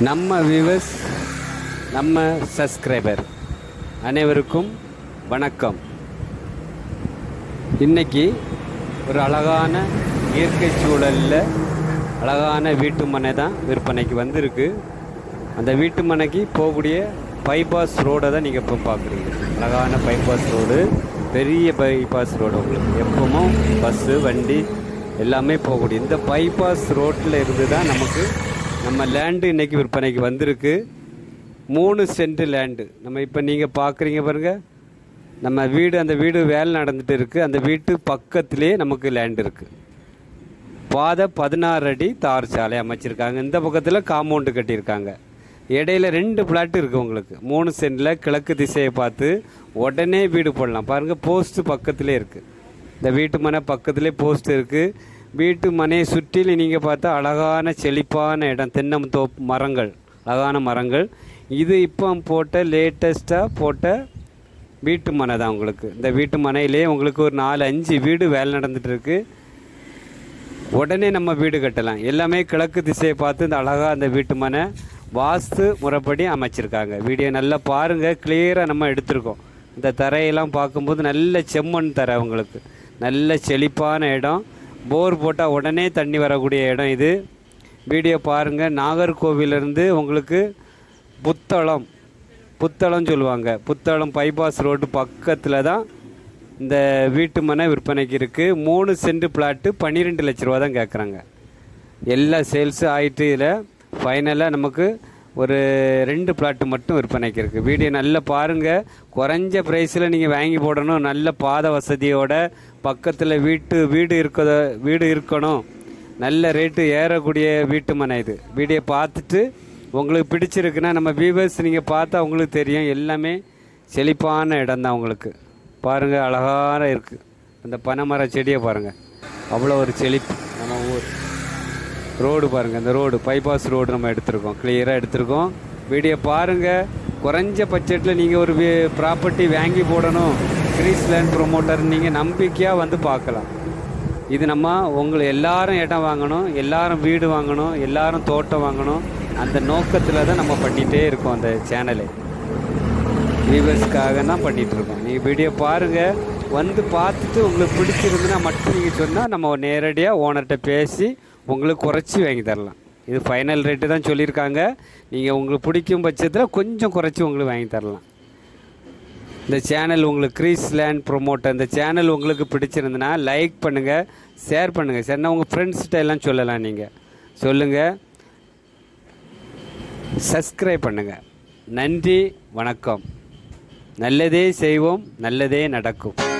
நம்ம வியூவர்ஸ் நம்ம சப்ஸ்கிரைபர் அனைவருக்கும் வணக்கம் இன்னைக்கு ஒரு அழகான இயற்கை சூழலில் அழகான வீட்டு மனை தான் விற்பனைக்கு வந்திருக்கு அந்த வீட்டு மனைக்கு போகக்கூடிய பைபாஸ் ரோடை தான் நீங்கள் இப்போ பார்க்குறீங்க அழகான பைபாஸ் ரோடு பெரிய பைபாஸ் ரோடு உங்களுக்கு எப்பவும் பஸ்ஸு வண்டி எல்லாமே போகக்கூடிய இந்த பைபாஸ் ரோட்டில் இருந்து தான் நமக்கு நம்ம லேண்டு இன்னைக்கு விற்பனைக்கு வந்திருக்கு மூணு சென்ட் லேண்டு நம்ம இப்போ நீங்கள் பார்க்குறீங்க பாருங்க நம்ம வீடு அந்த வீடு வேலை நடந்துட்டு இருக்குது அந்த வீட்டு பக்கத்திலே நமக்கு லேண்ட் இருக்குது பாதை பதினாறு அடி தார் சாலை அமைச்சிருக்காங்க இந்த பக்கத்தில் காம்பவுண்டு கட்டியிருக்காங்க இடையில ரெண்டு பிளாட் இருக்குது உங்களுக்கு மூணு சென்டில் கிழக்கு திசையை பார்த்து உடனே வீடு போடலாம் பாருங்கள் போஸ்ட்டு பக்கத்திலே இருக்குது இந்த வீட்டு மனை பக்கத்திலே போஸ்ட் இருக்குது வீட்டு மனையை சுற்றிலும் நீங்கள் பார்த்தா அழகான செழிப்பான இடம் தென்னந்தோப்பு மரங்கள் அழகான மரங்கள் இது இப்போ போட்ட லேட்டஸ்ட்டாக போட்ட வீட்டு மனை தான் உங்களுக்கு இந்த வீட்டு மனையிலே உங்களுக்கு ஒரு நாலு அஞ்சு வீடு வேலை நடந்துட்டு இருக்கு உடனே நம்ம வீடு கட்டலாம் எல்லாமே கிழக்கு திசையை பார்த்து இந்த அழகாக அந்த வீட்டு மனை வாஸ்து முறைப்படி அமைச்சிருக்காங்க வீடியோ நல்லா பாருங்கள் கிளியராக நம்ம எடுத்திருக்கோம் இந்த தரையெல்லாம் பார்க்கும்போது நல்ல செம்மண் தரை உங்களுக்கு நல்ல செழிப்பான இடம் போர் போட்டால் உடனே தண்ணி வரக்கூடிய இடம் இது வீடியோ பாருங்கள் நாகர்கோவிலிருந்து உங்களுக்கு புத்தளம் புத்தளம் சொல்லுவாங்க புத்தளம் பைபாஸ் ரோடு பக்கத்தில் தான் இந்த வீட்டு மனை விற்பனைக்கு இருக்குது மூணு சென்ட் பிளாட்டு பன்னிரெண்டு லட்ச ரூபா தான் கேட்குறாங்க எல்லா சேல்ஸும் ஆயிட்டு இதில் ஃபைனலாக நமக்கு ஒரு ரெண்டு பிளாட்டு மட்டும் விற்பனைக்கு இருக்குது வீடியோ நல்லா பாருங்கள் குறைஞ்ச ப்ரைஸில் நீங்கள் வாங்கி போடணும் நல்ல பாத வசதியோட பக்கத்தில் வீட்டு வீடு இருக்கத வீடு இருக்கணும் நல்ல ரேட்டு ஏறக்கூடிய வீட்டு மனை இது வீடியோ பார்த்துட்டு உங்களுக்கு பிடிச்சிருக்குன்னா நம்ம வியூவர்ஸ் நீங்கள் பார்த்தா உங்களுக்கு தெரியும் எல்லாமே செழிப்பான இடம் தான் உங்களுக்கு பாருங்கள் அழகான இருக்குது அந்த பனைமர செடியை பாருங்கள் அவ்வளோ ஒரு செழிப்பு நம்ம ஊர் ரோடு பாருங்கள் இந்த ரோடு பைபாஸ் ரோடு நம்ம எடுத்திருக்கோம் கிளியராக எடுத்திருக்கோம் வீடியோ பாருங்கள் குறைஞ்ச பட்ஜெட்டில் நீங்கள் ஒரு ப்ராப்பர்ட்டி வாங்கி போடணும் கிரீஸ் லேண்ட் ப்ரொமோட்டர் நீங்கள் நம்பிக்கையாக வந்து பார்க்கலாம் இது நம்ம உங்களை எல்லாரும் இடம் வாங்கணும் எல்லாரும் வீடு வாங்கணும் எல்லாரும் தோட்டம் வாங்கணும் அந்த நோக்கத்தில் தான் நம்ம பண்ணிகிட்டே இருக்கோம் அந்த சேனலை வியூவர்ஸ்க்காக தான் பண்ணிகிட்டு இருக்கோம் நீங்கள் வீடியோ பாருங்கள் வந்து பார்த்துட்டு உங்களுக்கு பிடிச்சிருந்துன்னா மட்டும் நீங்கள் சொன்னால் நம்ம நேரடியாக ஓனர்கிட்ட பேசி உங்களுக்கு குறைச்சி வாங்கி தரலாம் இது ஃபைனல் ரேட்டு தான் சொல்லியிருக்காங்க நீங்கள் உங்களுக்கு பிடிக்கும் பட்சத்தில் கொஞ்சம் குறைச்சி உங்களுக்கு வாங்கி தரலாம் இந்த சேனல் உங்களுக்கு க்ரீஸ் லேண்ட் ப்ரொமோட்டர் இந்த சேனல் உங்களுக்கு பிடிச்சிருந்துன்னா லைக் பண்ணுங்கள் ஷேர் பண்ணுங்கள் சரிண்ணா உங்கள் ஃப்ரெண்ட்ஸ்கிட்ட எல்லாம் சொல்லலாம் நீங்கள் சொல்லுங்கள் சப்ஸ்கிரைப் பண்ணுங்கள் நன்றி வணக்கம் நல்லதே செய்வோம் நல்லதே நடக்கும்